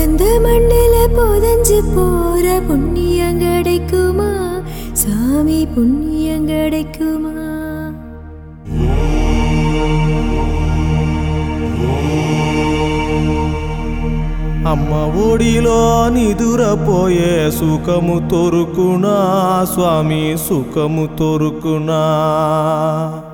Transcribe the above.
பிறந்த மண்ணில புதஞ்சு போற புண்ணியம் கிடைக்குமா சாமி புண்ணியம் கிடைக்குமா అమ్మ ఒడిలో నిదురపోయే సుఖము తొరుకునా స్వామి సుఖము తొరుకునా